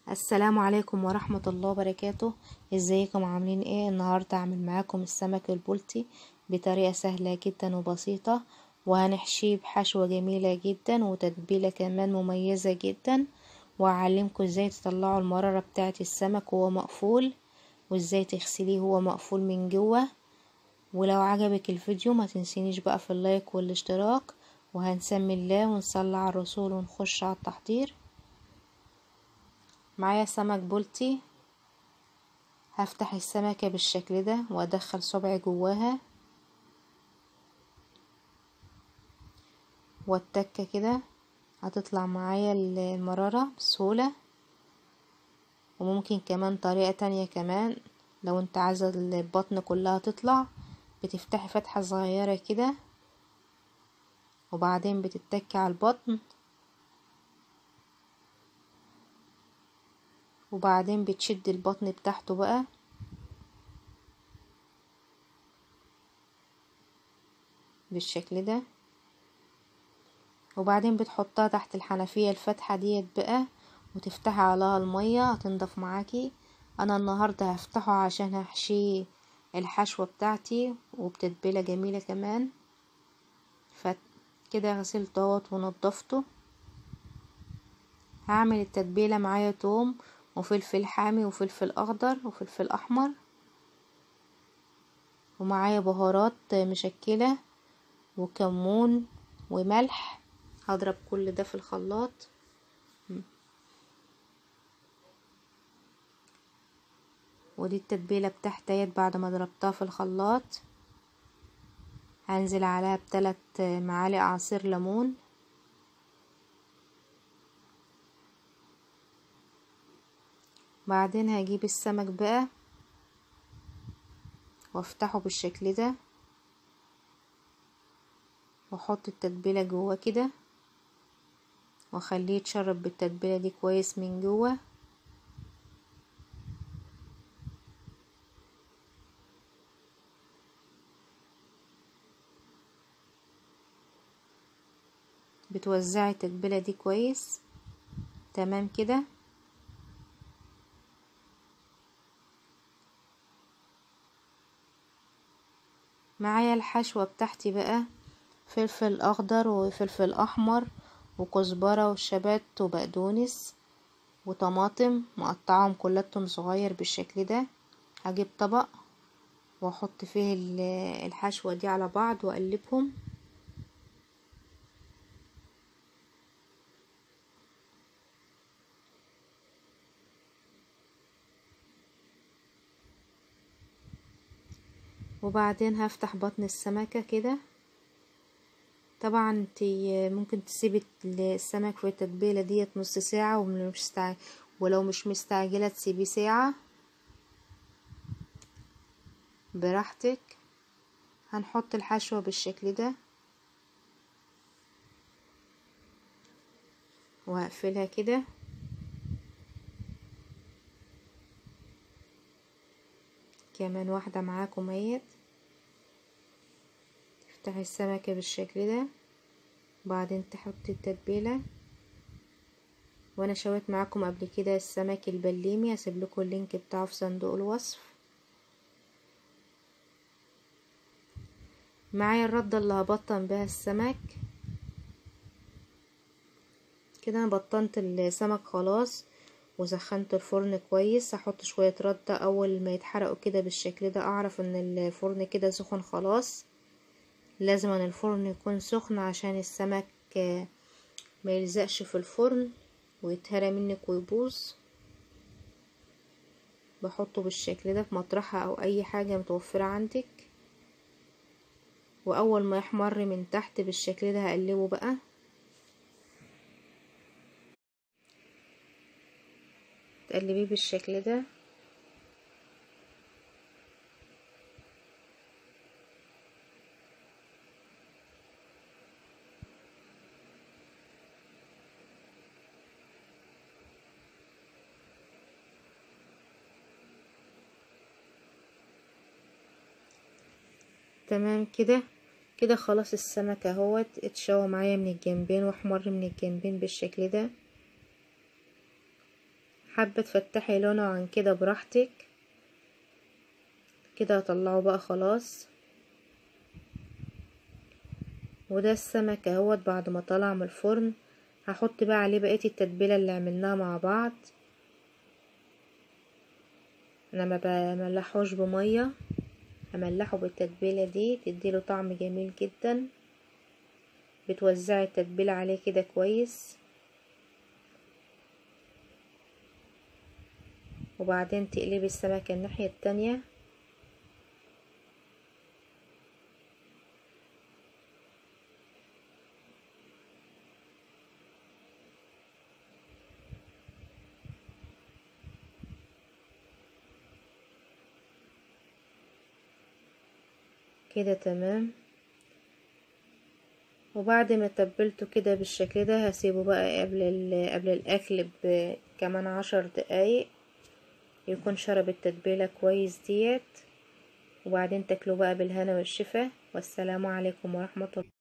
السلام عليكم ورحمة الله وبركاته ازيكم عاملين ايه النهاردة هعمل معاكم السمك البلطي بطريقة سهلة جدا وبسيطة وهنحشيه بحشوة جميلة جدا وتتبيلة كمان مميزة جدا وهعلمكم ازاي تطلعوا المرارة بتاعة السمك وهو مقفول وازاي تغسليه وهو مقفول من جوه ولو عجبك الفيديو ما تنسينيش بقى في اللايك والاشتراك وهنسمي الله ونصلي على الرسول ونخش على التحضير معايا سمك بولتي هفتح السمكة بالشكل ده وادخل صبعي جواها والتكة كده هتطلع معايا المرارة بسهولة وممكن كمان طريقة تانية كمان لو انت عايزة البطن كلها تطلع بتفتحي فتحة صغيرة كده وبعدين بتتكي على البطن وبعدين بتشد البطن بتاعته بقى بالشكل ده وبعدين بتحطها تحت الحنفية الفتحة ديت بقى وتفتحي عليها المية هتنضف معاكي انا النهاردة هفتحه عشان هحشيه الحشوة بتاعتي وبتتبيلة جميلة كمان فكده غسلته اهوت ونضفته هعمل التتبيلة معايا توم وفلفل حامي وفلفل اخضر وفلفل احمر ومعايا بهارات مشكلة وكمون وملح هضرب كل ده في الخلاط ودي التتبيلة بتاعتي بعد ما ضربتها في الخلاط هنزل عليها بثلاث معالق عصير ليمون بعدين هجيب السمك بقى وافتحه بالشكل ده واحط التتبيله جوه كده واخليه يتشرب بالتتبيله دي كويس من جوه بتوزعي التتبيله دي كويس تمام كده معايا الحشوة بتاعتي بقى فلفل اخضر وفلفل احمر وكزبرة وشبت وبقدونس وطماطم مقطعهم كلاتهم صغير بالشكل ده هجيب طبق واحط فيه الحشوة دي على بعض واقلبهم وبعدين هفتح بطن السمكة كده طبعا انت ممكن تسيبي السمك في التتبيلة ديت نص ساعة ومش مستع... ولو مش مستعجلة تسيبيه ساعة براحتك هنحط الحشوة بالشكل ده وهقفلها كده كمان واحدة معاكم اهيت تفتحي السمكة بالشكل ده وبعدين تحطي التتبيلة وانا شويت معاكم قبل كده السمك البليمي هسيب لكم اللينك بتاعه في صندوق الوصف معايا الردة اللي هبطن بها السمك كده انا بطنت السمك خلاص وسخنت الفرن كويس هحط شوية ردة اول ما يتحرقوا كده بالشكل ده اعرف ان الفرن كده سخن خلاص لازم ان الفرن يكون سخن عشان السمك ما يلزقش في الفرن ويتهرى منك ويبوظ بحطه بالشكل ده في مطرحة او اي حاجة متوفرة عندك واول ما يحمر من تحت بالشكل ده هقلبه بقى تقلبيه بالشكل ده تمام كده كده خلاص السمك اهوت اتشوى معايا من الجنبين واحمر من الجنبين بالشكل ده حابة تفتحي لونه عن كده براحتك كده هطلعه بقى خلاص وده السمك اهوت بعد ما طلع من الفرن هحط بقى عليه بقية التتبيلة اللي عملناها مع بعض انا ما بملحوش بمية هملحه بالتتبيلة دي تديله طعم جميل جدا بتوزعي التتبيلة عليه كده كويس وبعدين تقلبي السمكة الناحية التانية كده تمام وبعد ما تبلته كده بالشكل ده هسيبه بقى قبل قبل الاكل بكمان عشر دقايق يكون شرب التتبيلة كويس ديت وبعدين تاكلوا بقى بالهنا والشفا والسلام عليكم ورحمة الله